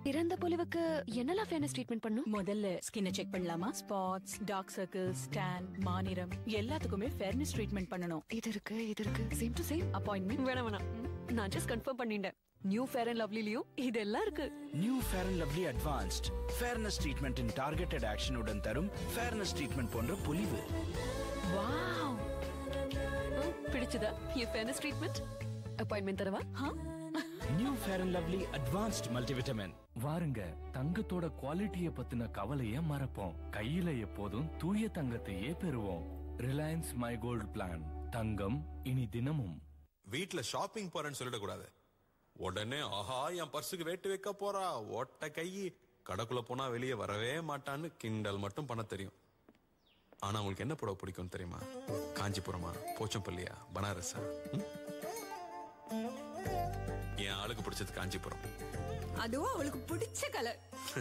இறந்த பொலிவுக்கு என்னெல்லாம் famous treatment பண்ணும் முதல்ல ஸ்கின்னை செக் பண்ணலாமா ஸ்பாட்ஸ் டார்க் சர்க்கிள்ஸ் டேன் மாநிறம் எல்லாத்துக்குமே ஃபேர்னஸ் ட்ரீட்மெண்ட் பண்ணணும் இது இருக்கு இது இருக்கு சேம் டு சேம் அப்பாயின்மெண்ட் வேணாம் வேணாம் நான் ஜஸ்ட் கன்ஃபார்ம் பண்ணிட்டேன் நியூ ஃபேர் அண்ட் லவ்லிலயும் இதெல்லாம் இருக்கு new Fair and Lovely advanced fairness ட்ரீட்மெண்டின் டார்கெட்டட் ஆக்ஷனுடன் தரும் ஃபேர்னஸ் ட்ரீட்மெண்ட் போன்ற பொலிவு வாவ் பிடிச்சதா என் ஃபேர்னஸ் ட்ரீட்மெண்ட் அப்பாயின்மெண்ட் தரவா new Fair and Lovely advanced multivitamin வாருங்க தங்கத்தோட குவாலிட்டிய பத்தின கவலைய மறப்போம் கையில எப்போதும் தூய தங்கத்தையே பெறுவோம் ரிலையன்ஸ் மை கோல்ட் பிளான் தங்கம் இனி தினமும் வீட்ல ஷாப்பிங் போறேன்னு சொல்லிடக்கூடாது உடனே ஆஹா என் பர்சுக்கு வேட்டு வைக்க போறா ஒட்ட கை கடைக்குள்ள போனா வெளியே வரவே மாட்டான்னு கிண்டல் மட்டும் பண்ண தெரியும் ஆனா உங்களுக்கு என்ன புடவை பிடிக்கும் தெரியுமா காஞ்சிபுரமா போச்சம்பள்ளியா பனாரஸா ம்? என் ஆளுக்கு பிடிச்சது காஞ்சிபுரம் அதுவும் அவளுக்கு பிடிச்ச கலர்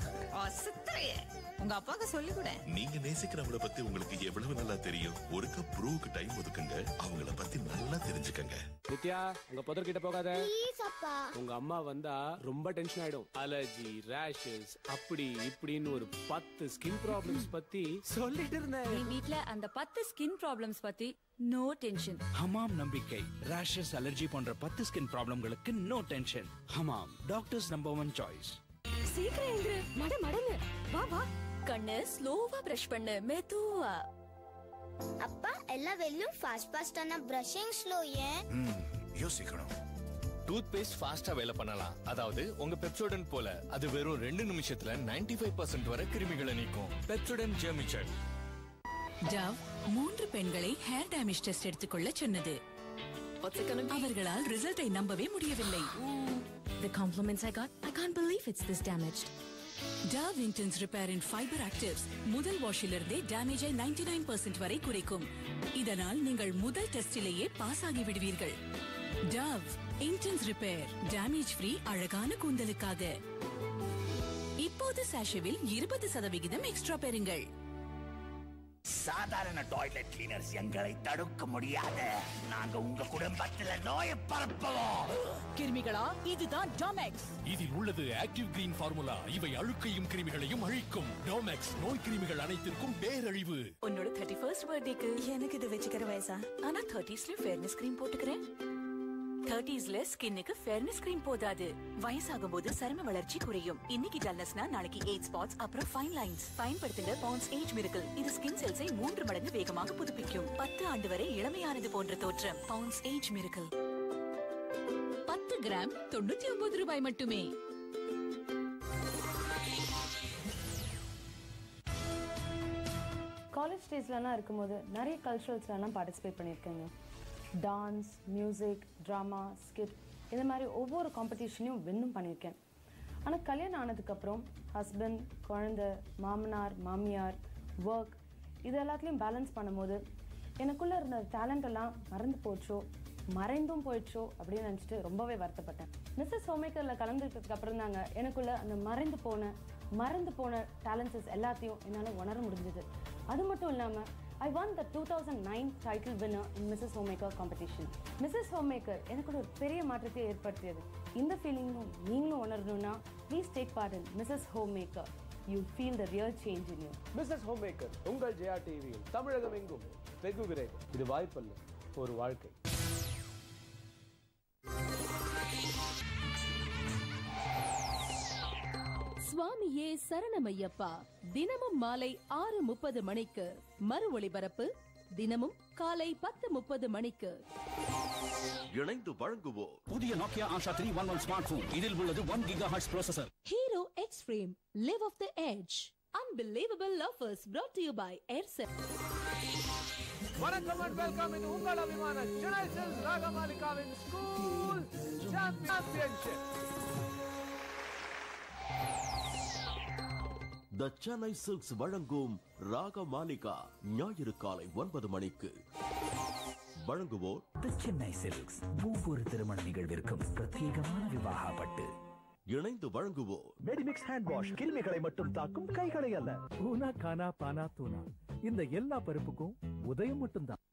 உங்க அப்பாக்கு சொல்லி கூட நீங்க நேசிக்கிறவங்கள பத்தி உங்களுக்கு எவ்வளவு நல்லா தெரியும் ஒரு கப் ப்ரூவுக்கு டைம் ஒதுக்குங்க அவங்கள பத்தி நல்லா தெரிஞ்சுக்கங்க நித்யா உங்க புதர் கிட்ட போகாத ப்ளீஸ் அப்பா உங்க அம்மா வந்தா ரொம்ப டென்ஷன் ஆயிடும் அலர்ஜி ரேஷஸ் அப்படி இப்படின்னு ஒரு பத்து ஸ்கின் ப்ராப்ளம்ஸ் பத்தி சொல்லிட்டு இருந்தேன் நீ வீட்ல அந்த பத்து ஸ்கின் ப்ராப்ளம்ஸ் பத்தி நோ டென்ஷன் ஹமாம் நம்பிக்கை ரேஷஸ் அலர்ஜி போன்ற பத்து ஸ்கின் ப்ராப்ளம்களுக்கு no tension Hamam doctors number one choice சீக்கிரம் எந்திரு மட மடங்கு வா வா கண்ணு ஸ்லோவா பிரஷ் பண்ணு மெதுவா அப்பா எல்லா வெளியும் ஃபாஸ்ட் ஃபாஸ்டான பிரஷிங் ஸ்லோ ஏன் யோசிக்கணும் டூத் பேஸ்ட் ஃபாஸ்டா வேலை பண்ணலாம் அதாவது உங்க பெப்சோடன் போல அது வெறும் ரெண்டு நிமிஷத்துல 95% ஃபைவ் பர்சன்ட் வரை கிருமிகளை நீக்கும் பெப்சோடன் ஜெர்மிச்சர் டவ் மூன்று பெண்களை ஹேர் டேமேஜ் டெஸ்ட் எடுத்துக்கொள்ள சொன்னது அவர்களால் ரிசல்ட்டை நம்பவே முடியவில்லை The compliments I got, I can't believe it's this damaged. Dove intense repair in fibre actives முதல் வாஷிலிருந்தே டேமேஜை 99% நைன் பர்சன்ட் வரை குறைக்கும் இதனால் நீங்கள் முதல் டெஸ்டிலேயே பாஸ் ஆகி விடுவீர்கள் Dove intense repair damage free அழகான கூந்தலுக்காக இப்போது சாஷேவில் இருபது சதவிகிதம் எக்ஸ்ட்ரா பெறுங்கள் சாதாரண டாய்லெட் கிளீனர்ஸ் எங்களை தடுக்க முடியாது நாங்க உங்க குடும்பத்துல நோயை பரப்புவோம் கிருமிகளா இதுதான் டாமெக்ஸ் இதில் உள்ளது ஆக்டிவ் கிரீன் ஃபார்முலா இவை அழுக்கையும் கிருமிகளையும் அழிக்கும் டோமேக்ஸ் நோய் கிருமிகள் அனைத்திற்கும் பேரழிவு உன்னோட தேர்ட்டி ஃபர்ஸ்ட் பர்த்டேக்கு எனக்கு இது வச்சுக்கிற வயசா ஆனா தேர்ட்டிஸ்ல ஃபேர்னஸ் கிரீம் போட்டுக்கிறேன் தேர்ட்டிஸ்ல ஸ்கின்னுக்கு ஃபேர்னஸ் கிரீம் போதாது வயசாகும் போது சரும வளர்ச்சி குறையும் இன்னைக்கு டல்னஸ்னா நாளைக்கு எயிட் ஸ்பாட்ஸ் அப்புறம் ஃபைன் லைன்ஸ் பயன்படுத்துங்க பாண்ட்ஸ் ஏஜ் மிரக்கல் இது ஸ்கின் செல்ஸை மூன்று மடங்கு வேகமாக புதுப்பிக்கும் பத்து ஆண்டு வரை இளமையானது போன்ற தோற்றம் பாண்ட்ஸ் ஏஜ் மிரக்கல் பத்து கிராம் தொண்ணூத்தி ஒன்பது ரூபாய் மட்டுமே காலேஜ் டேஸ்லலாம் இருக்கும்போது நிறைய கல்ச்சுரல்ஸ்லாம் பார்ட்டிசிபேட் பண்ணியிருக்கேங்க டான்ஸ் மியூசிக் ட்ராமா ஸ்கிட் இந்த மாதிரி ஒவ்வொரு காம்படிஷனையும் வின்னும் பண்ணியிருக்கேன் ஆனால் கல்யாணம் ஆனதுக்கப்புறம் ஹஸ்பண்ட் குழந்தை மாமனார் மாமியார் ஒர்க் இது எல்லாத்துலேயும் பேலன்ஸ் பண்ணும்போது எனக்குள்ளே இருந்த டேலண்ட் எல்லாம் மறந்து போச்சோ மறைந்தும் போயிடுச்சோ அப்படின்னு நினச்சிட்டு ரொம்பவே வருத்தப்பட்டேன் மிஸ்ஸஸ் ஹோமேக்கரில் கலந்துக்கிட்டதுக்கு அப்புறம் தாங்க எனக்குள்ள அந்த மறைந்து போன மறந்து போன டேலண்ட்ஸஸ் எல்லாத்தையும் என்னால் உணர முடிஞ்சது அது மட்டும் இல்லாமல் I won the two thousand nine title winner in Mrs Homemaker competition Mrs Homemaker எனக்கு ஒரு பெரிய மாற்றத்தை ஏற்படுத்தியது இந்த ஃபீலிங்கும் நீங்களும் உணரணும்னா please take part in Mrs Homemaker you feel the real change in you business homemaker உங்கள் ஜெயா டிவியில் தமிழகம் எங்கும் வெகு விரைவில் இது வாய்ப்பல்ல ஒரு வாழ்க்கை சுவாமியே சரணமையப்பா தினமும் மாலை ஆறு முப்பது மணிக்கு மறு ஒளிபரப்பு தினமும் காலை பத்து முப்பது மணிக்கு இணைந்து வழங்குவோர் புதிய Nokia Asha three one one smart phone இதில் உள்ளது one gigahertz processor hero extreme live of the edge unbelievable offers brought to you by Aircel. வணக்கம் அண்ட் வெல்கம் இது உங்கள் அபிமான சென்னை சில்ஸ் ராகமாலிகாவின் school championship the Chennai silks வழங்கும் ராக மாலிகா ஞாயிறு காலை ஒன்பது மணிக்கு வழங்குவோர் சென்னை சில்க்ஸ் ஒவ்வொரு திருமண நிகழ்விற்கும் பிரத்யேகமான விவாக பட்டு இணைந்து வழங்குவோர் மெடிமிக்ஸ் ஹேண்ட் வாஷ் கிருமிகளை மட்டும் தாக்கும் கைகளை அல்ல பூனா கானா பானா தூனா இந்த எல்லா பருப்புக்கும் உதயம் மட்டும்தான்